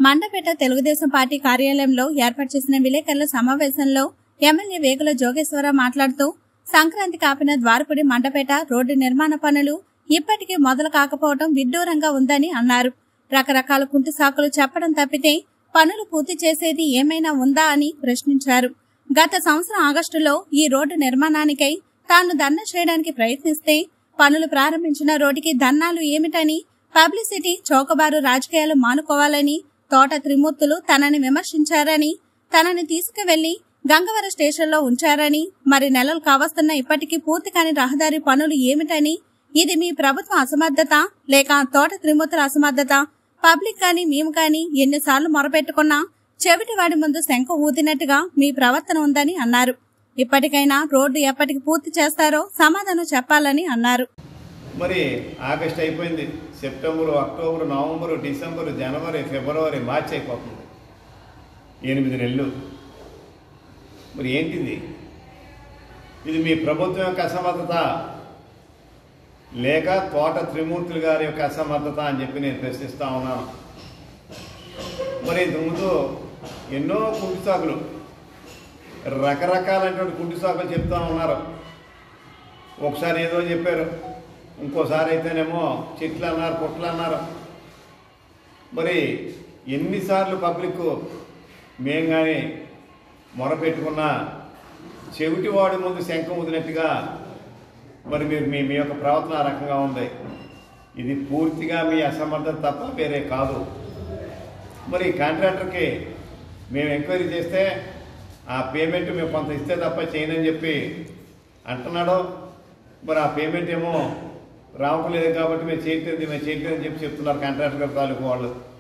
Mandapeta Telugu Desam party కార్యాలయంలో ఏర్పాటు చేసిన విలేకరుల సమావేశంలో ఎమ్మెల్యే వేగుల జోగేశ్వరరావు మాట్లాడుతూ సంక్రాంతి కాపిన ద్వారపుడి మండపేట రోడ్డు నిర్మాణ పనులు ఇప్పటికీ మొదలు కాకపోవడం విడ్డూరంగా ఉందని అన్నారు రకరకాల కుంటి సాకులు చెప్పడం తప్పితే పనులు పూర్తి చేసేది ఏమైనా ఉందా అని ప్రశ్నించారు గత సంవత్సరం ఆగస్టులో ఈ రోడ్డు నిర్మాణానికై తాను ధర్నా చేయడానికి ప్రయత్నిస్తే పనులు ప్రారంభించిన రోడ్డుకి ధర్నాలు ఏమిటని పబ్లిసిటీ చౌకబారు రాజకీయాలు మానుకోవాలని తోట త్రిమూర్తులు తనని విమర్శించారని తనని తీసుకువెళ్లి గంగవర స్టేషన్లో ఉంచారని మరి నెలలు కావస్తున్న ఇప్పటికీ పూర్తి కాని రహదారి పనులు ఏమిటని ఇది మీ ప్రభుత్వం అసమర్థత లేక తోట త్రిమూర్తుల అసమర్థత పబ్లిక్ కానీ మేము కానీ ఎన్నిసార్లు మొరపెట్టుకున్నా చెవిటి వాడి ముందు శంఖ ఊదినట్టుగా మీ ప్రవర్తన ఉందని అన్నారు ఇప్పటికైనా రోడ్డు ఎప్పటికి పూర్తి చేస్తారో సమాధానం చెప్పాలని అన్నారు మరి ఆగస్ట్ అయిపోయింది సెప్టెంబరు అక్టోబరు నవంబరు డిసెంబరు జనవరి ఫిబ్రవరి మార్చి అయిపోతుంది ఎనిమిది నెలలు మరి ఏంటిది ఇది మీ ప్రభుత్వం యొక్క అసమర్థత లేక తోట త్రిమూర్తులు గారి యొక్క అసమర్థత అని చెప్పి నేను ప్రశ్నిస్తా ఉన్నాను మరి ఇంతకుముందు ఎన్నో కుంటి సాకులు రకరకాలైనటువంటి కుంటి సాకులు చెప్తా ఉన్నారు ఒకసారి ఏదో చెప్పారు ఇంకోసారి అయితేనేమో చెట్లు అన్నారు పుట్లు అన్నారు మరి ఎన్నిసార్లు పబ్లిక్ మేం కానీ మొరపెట్టుకున్నా చెవిటి వాడి ముందు శంఖం వదిలినట్టుగా మరి మీరు మీ మీ యొక్క ప్రవర్తన ఆ రకంగా ఉంది ఇది పూర్తిగా మీ అసమర్థత తప్ప వేరే కాదు మరి కాంట్రాక్టర్కి మేము ఎంక్వైరీ చేస్తే ఆ పేమెంట్ మేము కొంత ఇస్తే తప్ప చేయనని చెప్పి అంటున్నాడు మరి ఆ పేమెంట్ ఏమో రావట్లేదు కాబట్టి మేము చేయట్లేదు మేము చేయట్లేదు అని చెప్పి చెప్తున్నారు కాంట్రాక్టర్ గారు తాలూకు వాళ్ళు